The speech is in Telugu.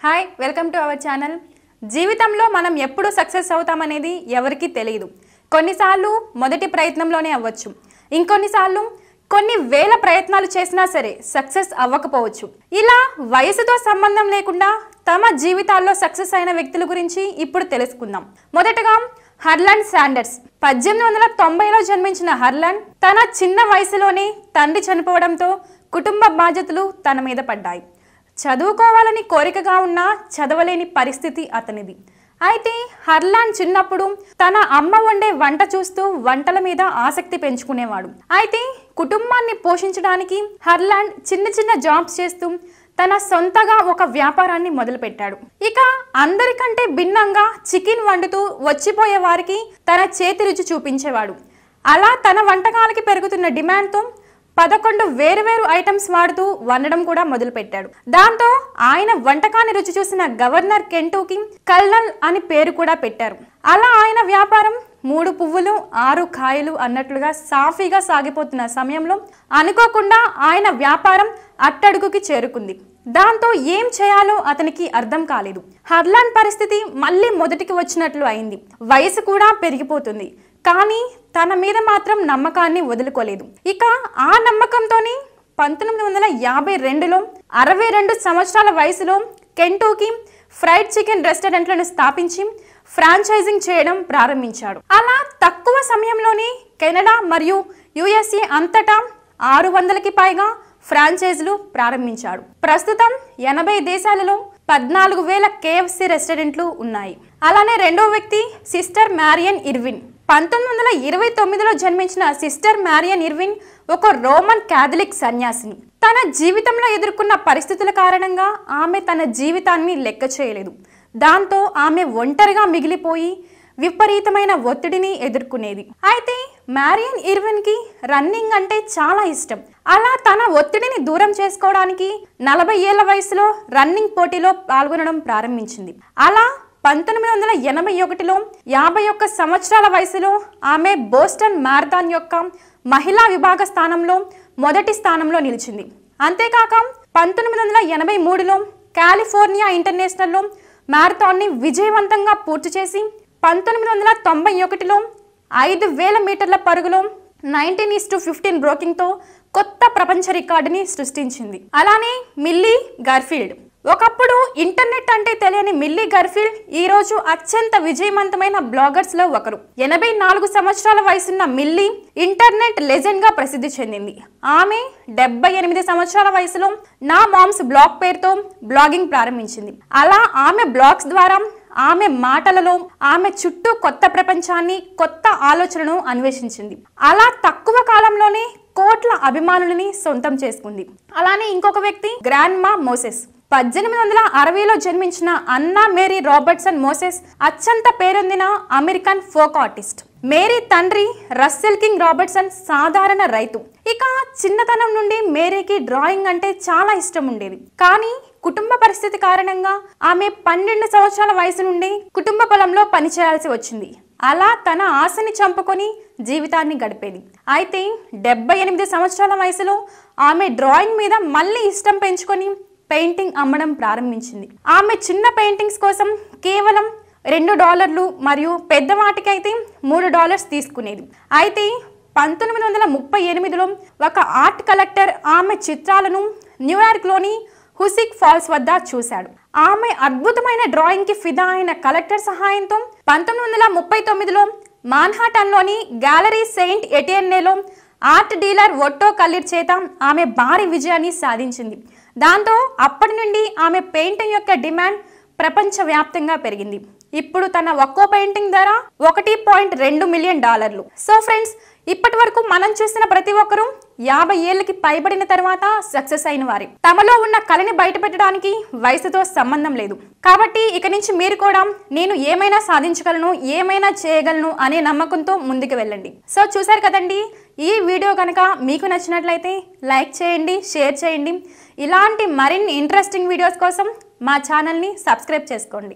hi welcome to our channel జీవితంలో మనం ఎప్పుడు సక్సెస్ అవుతామనేది ఎవరికీ తెలియదు కొన్నిసార్లు మొదటి ప్రయత్నంలోనే అవ్వచ్చు ఇంకొన్నిసార్లు కొన్ని వేల ప్రయత్నాలు చేసినా సరే సక్సెస్ అవ్వకపోవచ్చు ఇలా వయసుతో సంబంధం లేకుండా తమ జీవితాల్లో సక్సెస్ అయిన వ్యక్తుల గురించి ఇప్పుడు తెలుసుకుందాం మొదటగా హర్లాండ్ శాండర్స్ పద్దెనిమిది వందల తొంభైలో జన్మించిన హర్లాండ్ తన చిన్న వయసులోనే తండ్రి చనిపోవడంతో కుటుంబ బాధ్యతలు తన మీద పడ్డాయి చదువుకోవాలని కోరికగా ఉన్నా చదవలేని పరిస్థితి అతనిది అయితే హర్లాన్ చిన్నప్పుడు తన అమ్మ వండే వంట చూస్తూ వంటల మీద ఆసక్తి పెంచుకునేవాడు అయితే కుటుంబాన్ని పోషించడానికి హర్లాండ్ చిన్న చిన్న జాబ్స్ చేస్తూ తన సొంతగా ఒక వ్యాపారాన్ని మొదలుపెట్టాడు ఇక అందరికంటే భిన్నంగా చికెన్ వండుతూ వచ్చిపోయే వారికి తన చేతి రుచి చూపించేవాడు అలా తన వంటకాలకి పెరుగుతున్న డిమాండ్తో పదకొండు వేరువేరు ఐటమ్స్ వాడుతూ వండడం కూడా మొదలుపెట్టాడు దాంతో ఆయన వంటకాన్ని రుచి చూసిన గవర్నర్ కెంటూకి కల్నల్ అని పేరు కూడా పెట్టారు అలా ఆయన వ్యాపారం మూడు పువ్వులు ఆరు కాయలు అన్నట్లుగా సాఫీగా సాగిపోతున్న సమయంలో అనుకోకుండా ఆయన వ్యాపారం అట్టడుగుకి చేరుకుంది దాంతో ఏం చేయాలో అతనికి అర్థం కాలేదు హర్లాన్ పరిస్థితి మళ్ళీ మొదటికి వచ్చినట్లు అయింది వయసు కూడా పెరిగిపోతుంది కానీ తన మీద మాత్రం నమ్మకాన్ని వదులుకోలేదు ఇక ఆ నమ్మకంతోనే పంతొమ్మిది వందల యాభై రెండులో అరవై రెండు సంవత్సరాల వయసులో కెంటోకి ఫ్రైడ్ చికెన్ రెస్టారెంట్లను స్థాపించి ఫ్రాంచైజింగ్ చేయడం ప్రారంభించాడు అలా తక్కువ సమయంలోనే కెనడా మరియు యుఎస్ఏ అంతటా ఆరు వందలకి పైగా ఫ్రాంచైజీలు ప్రారంభించాడు ప్రస్తుతం ఎనభై దేశాలలో పద్నాలుగు వేల కేఎఫ్సి రెస్టారెంట్లు ఉన్నాయి అలానే రెండో వ్యక్తి సిస్టర్ మ్యారియన్ ఇర్విన్ పంతొమ్మిది వందల ఇరవై తొమ్మిదిలో జన్మించిన సిస్టర్ మ్యారియన్ ఇర్విన్ ఒక రోమన్ క్యాథలిక్ సన్యాసిని తన జీవితంలో ఎదుర్కొన్న పరిస్థితుల కారణంగా ఆమె తన జీవితాన్ని లెక్క చేయలేదు దాంతో ఆమె ఒంటరిగా మిగిలిపోయి విపరీతమైన ఒత్తిడిని ఎదుర్కొనేది అయితే మ్యారియన్ ఇర్విన్ కి రన్నింగ్ అంటే చాలా ఇష్టం అలా తన ఒత్తిడిని దూరం చేసుకోవడానికి నలభై ఏళ్ల వయసులో రన్నింగ్ పోటీలో పాల్గొనడం ప్రారంభించింది అలా పంతొమ్మిది వందల ఎనభై ఒకటిలో యాభై ఒక్క సంవత్సరాల వయసులో ఆమె బోస్టన్ మ్యారథాన్ యొక్క మహిళా విభాగ స్థానంలో మొదటి స్థానంలో నిలిచింది అంతేకాక పంతొమ్మిది వందల ఎనభై మూడులో కాలిఫోర్నియా ఇంటర్నేషనల్లో మ్యారథాన్ని విజయవంతంగా పూర్తి చేసి పంతొమ్మిది వందల తొంభై ఒకటిలో ఐదు వేల మీటర్ల పరుగులో నైన్టీన్ ఈస్ టు ఫిఫ్టీన్ బ్రోకింగ్తో కొత్త ప్రపంచ రికార్డుని సృష్టించింది అలానే మిల్లీ గర్ఫీల్డ్ ఒకప్పుడు ఇంటర్నెట్ అంటే తెలియని మిల్లీ గర్ఫీల్డ్ ఈ రోజు అత్యంత విజయవంతమైన బ్లాగర్స్ లో ఒకరు ఎనభై నాలుగు సంవత్సరాల వయసున్న మిల్లీ ఇంటర్నెట్ లెజెండ్ గా ప్రసిద్ధి చెందింది ఆమె డెబ్బై ఎనిమిది సంవత్సరాల వయసులో నా మామ్స్ బ్లాగ్ పేరుతో బ్లాగింగ్ ప్రారంభించింది అలా ఆమె బ్లాగ్స్ ద్వారా ఆమె మాటలలో ఆమె చుట్టూ కొత్త ప్రపంచాన్ని కొత్త ఆలోచనను అన్వేషించింది అలా తక్కువ కాలంలోనే కోట్ల అభిమానులని సొంతం చేసుకుంది అలానే ఇంకొక వ్యక్తి గ్రాండ్ మా మోసెస్ పద్దెనిమిది వందల అరవైలో జన్మించిన అన్నా మేరీ రాబర్ట్సన్ మోసెస్ అత్యంత పేరొందిన అమెరికన్ ఫోక్ ఆర్టిస్ట్ మేరీ తండ్రి రస్సెల్ కింగ్ రాబర్ట్సన్ సాధారణ రైతు ఇక చిన్నతనం నుండి మేరీకి డ్రాయింగ్ అంటే చాలా ఇష్టం ఉండేది కానీ కుటుంబ పరిస్థితి కారణంగా ఆమె పన్నెండు సంవత్సరాల వయసు నుండి కుటుంబ పొలంలో పనిచేయాల్సి వచ్చింది అలా తన ఆశని చంపుకొని జీవితాన్ని గడిపేది అయితే డెబ్బై ఎనిమిది సంవత్సరాల వయసులో ఆమె డ్రాయింగ్ మీద మళ్ళీ ఇష్టం పెంచుకొని పెయింటింగ్ అమ్మడం ప్రారంభించింది ఆమె చిన్న పెయింటింగ్స్ కోసం కేవలం రెండు డాలర్లు మరియు పెద్దవాటికైతే మూడు డాలర్స్ తీసుకునేది అయితే పంతొమ్మిది వందల ముప్పై ఎనిమిదిలో ఒక ఆర్ట్ కలెక్టర్ ఆమె చిత్రాలను న్యూయార్క్లోని హుసిక్ ఫాల్స్ వద్ద చూశాడు ఆమె అద్భుతమైన డ్రాయింగ్కి ఫిదా అయిన కలెక్టర్ సహాయంతో పంతొమ్మిది వందల ముప్పై తొమ్మిదిలో మాన్హాటన్లోని గ్యాలరీ సెయింట్ ఎటియన్నేలో ఆర్ట్ డీలర్ ఒట్టో కల్లిర్ చేత ఆమె భారీ విజయాన్ని సాధించింది దాంతో అప్పటి నుండి ఆమె పెయింటింగ్ యొక్క డిమాండ్ ప్రపంచవ్యాప్తంగా పెరిగింది ఇప్పుడు తన ఒక్కో పెయింటింగ్ ధర ఒకటి పాయింట్ రెండు మిలియన్ డాలర్లు సో ఫ్రెండ్స్ ఇప్పటి వరకు మనం చూసిన ప్రతి ఒక్కరూ యాభై ఏళ్ళకి పైబడిన తర్వాత సక్సెస్ అయిన వారి తమలో ఉన్న కళని బయటపెట్టడానికి వయసుతో సంబంధం లేదు కాబట్టి ఇక నుంచి మీరు కూడా నేను ఏమైనా సాధించగలను ఏమైనా చేయగలను అనే నమ్మకంతో ముందుకు వెళ్ళండి సో చూసారు కదండి ఈ వీడియో కనుక మీకు నచ్చినట్లయితే లైక్ చేయండి షేర్ చేయండి ఇలాంటి మరిన్ని ఇంట్రెస్టింగ్ వీడియోస్ కోసం మా ఛానల్ని సబ్స్క్రైబ్ చేసుకోండి